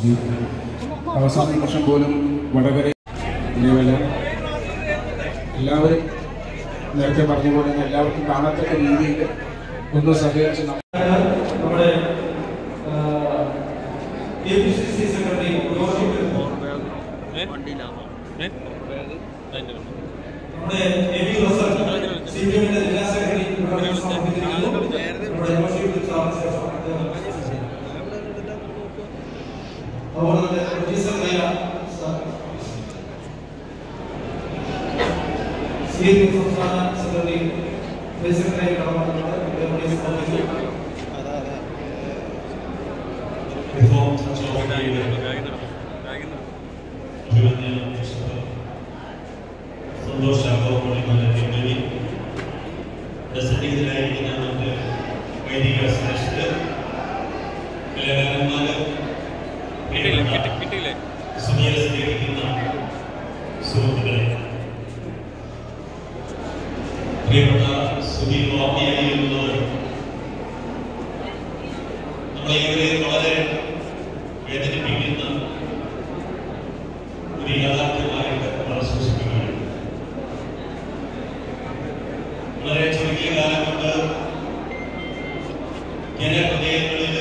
അവസാന നിമിഷം പോലും വടകര ഇതേപോലെ എല്ലാവരും നേരത്തെ പറഞ്ഞ പോലെ തന്നെ എല്ലാവർക്കും കാണത്തക്ക രീതിയിൽ ഒന്ന് സഹകരിച്ച് നമ്മ- നമ്മുടെ K P C C secretary നമ്മുടെ A V Russell C P എമ്മിന്റെ ജില്ലാ സെക്രട്ടറി ഇവിടെ സമർപ്പിച്ചിരിക്കുന്നു. നമ്മുടെ യോഷിപ്പ് സാറിന് ശേഷം അദ്ദേഹം അതുപോലെ തന്നെ producer Priya sir. C M സംസ്ഥാന സെക്രട്ടറി വൈസ് സെക്രട്ടറി കടമാറുന്നത് അദ്ദേഹം ഇവിടെ സമർപ്പിച്ചു റിഫോം ചോദിക്കുന്നത് അഭിമന്യ സന്തോഷ് ആഘോഷങ്ങളുടെ പിന്നണി സന്നിഹിതരായിരിക്കുന്ന മറ്റ് വൈദിക ശ്രേഷ്ഠർ കലാകാരന്മാര് പ്രിയപ്പെട്ട സുനിയെ സ്നേഹിക്കുന്ന സുഹൃത്തുക്കളെ പ്രിയപ്പെട്ട സുധി ഓർമ്മയായിരുന്നവർ നമ്മളെ ഇവരെ വളരെ വേദനിപ്പിക്കുന്ന ഒരു യാഥാർത്ഥ്യമായിട്ട് അവർ സൂക്ഷിക്കുകയാണ് വളരെ ചുരുങ്ങിയ കാലം കൊണ്ട് ജനഹൃദയങ്ങളിൽ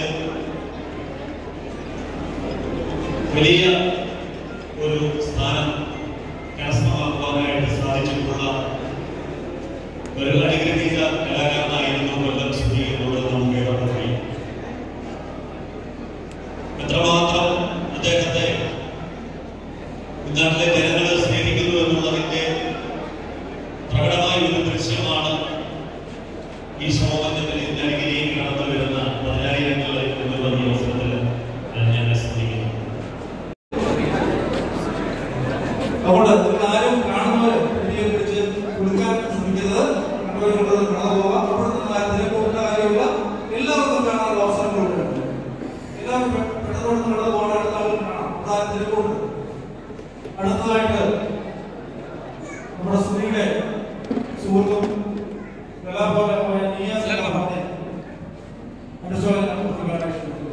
വലിയ ഒരു സ്ഥാനം കരസ്ഥമാക്കുവാനായിട്ട് സാധിച്ചിട്ടുള്ള ഒരു അനുഗ്രഹീത കലാകാരനായിരുന്നു കൊല്ലം സുധി എന്നുള്ളത് നമുക്ക് ഏവർക്കും അറിയാം എത്രമാത്രം അദ്ദേഹത്തെ നാട്ടിലെ ജനങ്ങൾ സ്നേഹിക്കുന്നു എന്നുള്ളതിന്റെ പ്രകടമായ ഒരു ദൃശ്യമാണ് ഈ ശോഭനത്തിൽ അരികിലേക്ക് കടന്നു വരുന്ന പതിനായിരങ്ങൾ എന്നുള്ള ഈ അവസരത്തിൽ ഞാൻ സ്മരിക്കുന്നു അതുകൊണ്ട് നിങ്ങൾ ആരും കാണുന്നവർ വീഡിയോ പിടിച്ച് കൊടുക്കാൻ ശ്രമിക്കുന്നത് കണ്ടുകൊണ്ടുള്ളത് കടന്നു പോകാം അവിടെ നിന്ന് ആരും തിരക്കൂട്ട കാര്യമില്ല എല്ലാവർക്കും കാണാനുള്ള അവസരം കൊടുക്കുന്നുണ്ട് എല്ലാവരും പെ- പെട്ടെന്ന് കടന്നു പോകാൻ എല്ലാവർക്കും കാണാം അവിടെ ആരും തിരക്കൂട്ട് അടുത്തതായിട്ട് നമ്മുടെ സ്ത്രീയുടെ സുഹൃത്തും കലാഭവനമായ നിയാസ് കലാഭവനെ അനുശോചനം കൊടുക്കാനായി ശ്രമിക്കുന്നു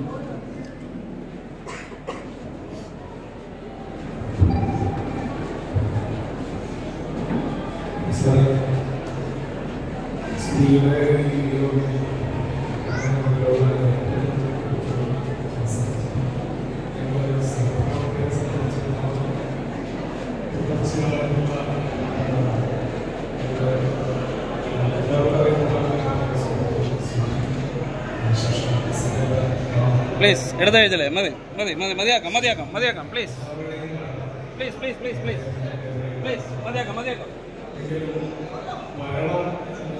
സ്ത്രീയുടെ ഈ ഒരു പ്ലീസ് എടുത്ത കഴിച്ചല്ലേ മതി മതി മതി മതിയാക്കാം മതിയാക്കാം മതിയാക്കാം please please please please please please മതിയാക്കാം മതിയാക്കാം മരണം